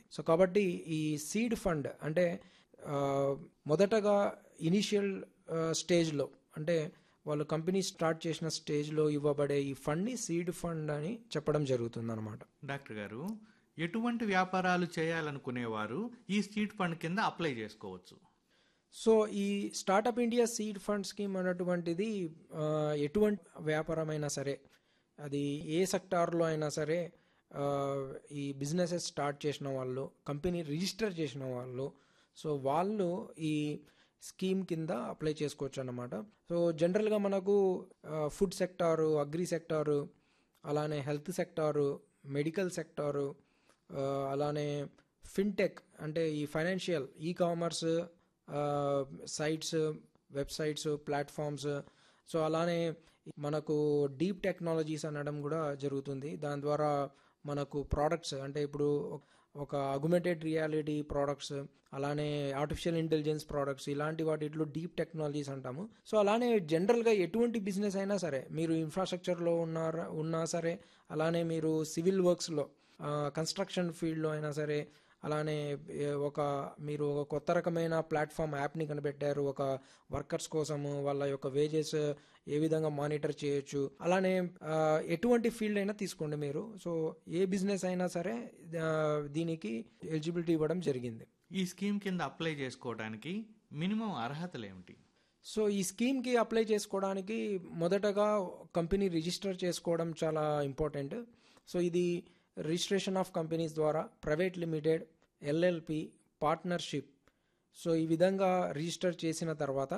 so కాబట్టి ఈ seed fund అంటే ఆ, మొదటగా ఇనిషియల్ స్టేజ్లో అంటే వాళ్ళు కంపెనీ స్టార్ట్ చేసిన స్టేజ్లో ఇవ్వబడే ఈ ఫండ్ని సీడ్ ఫండ్ అని చెప్పడం జరుగుతుంది అనమాట డాక్టర్ గారు ఎటువంటి వ్యాపారాలు చేయాలనుకునేవారు ఈ స్ట్రీట్ ఫండ్ కింద అప్లై చేసుకోవచ్చు సో ఈ startup India seed fund scheme అన్నటువంటిది ఆ, ఎటువంటి వ్యాపారమైనా సరే అది ఏ సెక్టార్లో అయినా సరే ఆ, ఈ బిజినెసెస్ స్టార్ట్ చేసిన వాళ్ళు కంపెనీ రిజిస్టర్ చేసిన వాళ్ళు సో వాళ్ళు ఈ స్కీమ్ కింద అప్లై చేసుకోవచ్చు అన్నమాట సో జనరల్గా మనకు ఫుడ్ సెక్టారు అగ్రి సెక్టారు అలానే హెల్త్ సెక్టారు మెడికల్ సెక్టారు ఆ, అలానే ఫిన్టెక్ అంటే ఈ financial ecommerce sites websites platforms so అలానే మనకు డీప్ టెక్నాలజీస్ అనడం కూడా జరుగుతుంది దాని ద్వారా మనకు ప్రోడక్ట్స్ అంటే ఇప్పుడు ఒక అగ్యుమెంటెడ్ రియాలిటీ ప్రోడక్ట్స్ అలానే ఆర్టిఫిషియల్ ఇంటెలిజెన్స్ ప్రోడక్ట్స్ ఇలాంటి వాటిలో డీప్ టెక్నాలజీస్ అంటాము సో అలానే జనరల్గా ఎటువంటి బిజినెస్ అయినా సరే మీరు ఇన్ఫ్రాస్ట్రక్చర్లో ఉన్నారా ఉన్నా సరే అలానే మీరు సివిల్ వర్క్స్లో కన్స్ట్రక్షన్ ఫీల్డ్లో అయినా సరే అలానే ఏ, ఒక మీరు ఒక కొత్త రకమైన ప్లాట్ఫామ్ యాప్ని కనిపెట్టారు ఒక వర్కర్స్ కోసము వాళ్ళ యొక్క వేజెస్ ఏ విధంగా మానిటర్ చేయొచ్చు అలానే ఆ, ఎటువంటి ఫీల్డ్ అయినా తీసుకోండి మీరు సో ఏ బిజినెస్ అయినా సరే ఆ, దీనికి ఎలిజిబిలిటీ ఇవ్వడం జరిగింది ఈ స్కీమ్ కింద అప్లై చేసుకోవడానికి మినిమం అర్హతలు ఏమిటి సో ఈ స్కీమ్కి అప్లై చేసుకోవడానికి మొదటగా కంపెనీ రిజిస్టర్ చేసుకోవడం చాలా ఇంపార్టెంట్ సో ఇది రిజిస్ట్రేషన్ ఆఫ్ కంపెనీస్ ద్వారా private limited LLP partnership so ఈ విధంగా రిజిస్టర్ చేసిన తర్వాత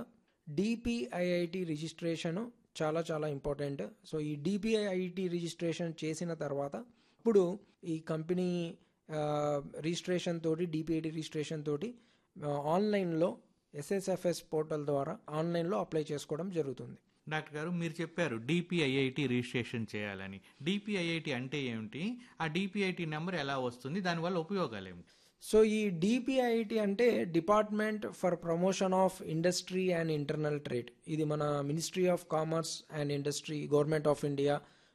డిపిఐఐటి రిజిస్ట్రేషన్ చాలా చాలా ఇంపార్టెంట్ సో ఈ డిపిఐఐటి రిజిస్ట్రేషన్ చేసిన తర్వాత ఇప్పుడు ఈ కంపెనీ ఆ, రిజిస్ట్రేషన్ తోటి డిపిఐటి రిజిస్ట్రేషన్ తోటి ఆ, ఆన్లైన్లో ఎస్ఎస్ఎఫ్ఎస్ పోర్టల్ ద్వారా ఆన్లైన్లో అప్లై చేసుకోవడం జరుగుతుంది డాక్టర్ గారు మీరు చెప్పారు డిపిఐఐటి రిజిస్ట్రేషన్ చేయాలని డిపిఐఐటి అంటే ఏమిటి ఆ డిపిఐటి నెంబర్ ఎలా వస్తుంది దానివల్ల ఉపయోగాలు ఏమిటి సో ఈ డిపిఐటి అంటే department for promotion of industry and internal trade ఇది మన ministry of commerce and industry government of India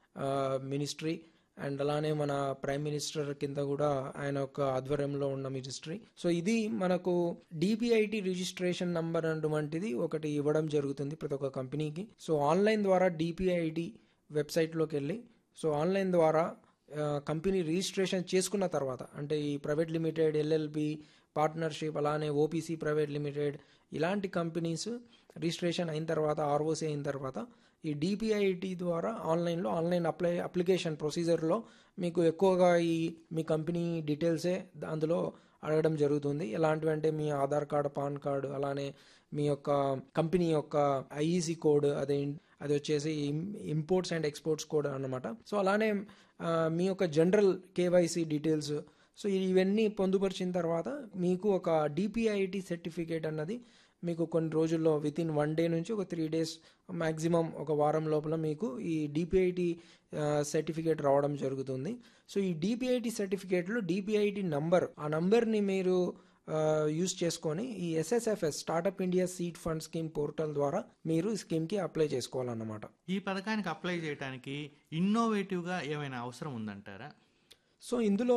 ministry and అలానే మన ప్రైమ్ మినిస్టర్ కింద కూడా ఆయన యొక్క ఆధ్వర్యంలో ఉన్న మినిస్ట్రీ సో ఇది మనకు డిపిఐటి రిజిస్ట్రేషన్ నంబర్ అటువంటిది ఒకటి ఇవ్వడం జరుగుతుంది ప్రతి ఒక్క కంపెనీకి సో ఆన్లైన్ ద్వారా డిపిఐటి వెబ్సైట్లోకి వెళ్ళి సో ఆన్లైన్ ద్వారా ఆ, కంపెనీ రిజిస్ట్రేషన్ చేసుకున్న తర్వాత అంటే ఈ ప్రైవేట్ లిమిటెడ్ ఎల్ఎల్బి పార్ట్నర్షిప్ అలానే ఓపీసీ ప్రైవేట్ లిమిటెడ్ ఇలాంటి కంపెనీస్ రిజిస్ట్రేషన్ అయిన తర్వాత ఆర్ఓసీ అయిన తర్వాత ఈ డిపిఐటి ద్వారా ఆన్లైన్లో ఆన్లైన్ అప్లై అప్లికేషన్ ప్రొసీజర్లో మీకు ఎక్కువగా ఈ మీ కంపెనీ డీటెయిల్సే అందులో అడగడం జరుగుతుంది ఎలాంటివి అంటే మీ ఆధార్ కార్డు పాన్ కార్డు అలానే మీ యొక్క కంపెనీ యొక్క ఐఈసీ కోడ్ అదే అది వచ్చేసి ఇంపోర్ట్స్ అండ్ ఎక్స్పోర్ట్స్ కోడ్ అన్నమాట సో అలానే ఆ, మీ యొక్క జనరల్ కేవైసీ డీటెయిల్స్ సో ఇవన్నీ పొందుపరిచిన తర్వాత మీకు ఒక డిపిఐటి సర్టిఫికేట్ అన్నది మీకు కొన్ని రోజుల్లో విత్ ఇన్ వన్ డే నుంచి ఒక త్రీ డేస్ మ్యాక్సిమం ఒక వారం లోపల మీకు ఈ డిపిఐటి సర్టిఫికేట్ రావడం జరుగుతుంది సో ఈ డిపిఐటి సర్టిఫికేట్లో డిపిఐటి నంబర్ ఆ నంబర్ని మీరు యూజ్ చేసుకొని ఈ SSFS startup India seed fund scheme portal ద్వారా మీరు ఈ స్కీమ్కి అప్లై చేసుకోవాలన్నమాట ఈ పథకానికి అప్లై చేయడానికి ఇన్నోవేటివ్గా ఏమైనా అవసరం ఉందంటారా సో ఇందులో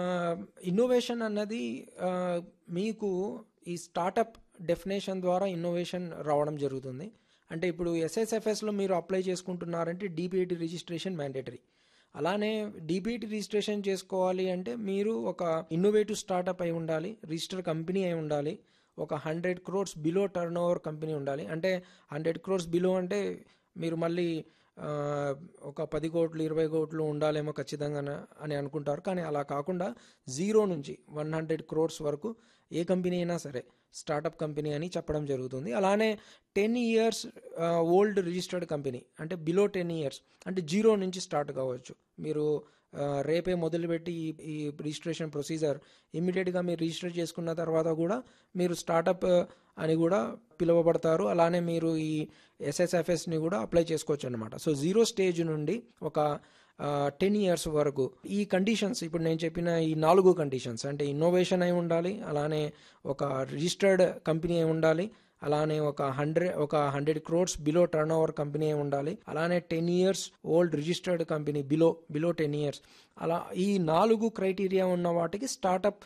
ఇన్నోవేషన్ అన్నది ఆ, మీకు ఈ స్టార్టప్ డెఫినేషన్ ద్వారా ఇన్నోవేషన్ రావడం జరుగుతుంది అంటే ఇప్పుడు ఎస్ఎస్ఎఫ్ఎస్లో మీరు అప్లై చేసుకుంటున్నారంటే డిపిఐటి రిజిస్ట్రేషన్ మ్యాండేటరీ అలానే డిపిఐటి రిజిస్ట్రేషన్ చేసుకోవాలి అంటే మీరు ఒక ఇన్నోవేటివ్ స్టార్టప్ అయి ఉండాలి రిజిస్టర్ కంపెనీ అయి ఉండాలి ఒక hundred crores below turnover company ఉండాలి అంటే హండ్రెడ్ క్రోర్స్ బిలో అంటే మీరు మళ్ళీ ఆ, ఒక పది కోట్లు ఇరవై కోట్లు ఉండాలేమో ఖచ్చితంగా అని అనుకుంటారు కానీ అలా కాకుండా జీరో నుంచి వన్ హండ్రెడ్ క్రోర్స్ వరకు ఏ కంపెనీ అయినా సరే స్టార్టప్ కంపెనీ అని చెప్పడం జరుగుతుంది అలానే ten years old registered company అంటే బిలో టెన్ ఇయర్స్ అంటే జీరో నుంచి స్టార్ట్ కావచ్చు మీరు ఆ, రేపే మొదలుపెట్టి ఈ ఈ రిజిస్ట్రేషన్ ప్రొసీజర్ ఇమ్మీడియట్గా మీరు రిజిస్టర్ చేసుకున్న తర్వాత కూడా మీరు స్టార్టప్ అని కూడా పిలువబడతారు అలానే మీరు ఈ ఎస్ఎస్ఎఫ్ఎస్ని కూడా అప్లై చేసుకోవచ్చు అనమాట సో జీరో స్టేజ్ నుండి ఒక టెన్ ఇయర్స్ వరకు ఈ కండిషన్స్ ఇప్పుడు నేను చెప్పిన ఈ నాలుగు కండిషన్స్ అంటే ఇన్నోవేషన్ అయి ఉండాలి అలానే ఒక రిజిస్టర్డ్ కంపెనీ అయి ఉండాలి అలానే ఒక హండ్రెడ్ ఒక hundred crores below turnover company అయి ఉండాలి అలానే ten years old registered company below below ten years అలా ఈ నాలుగు క్రైటీరియా ఉన్న వాటికి స్టార్టప్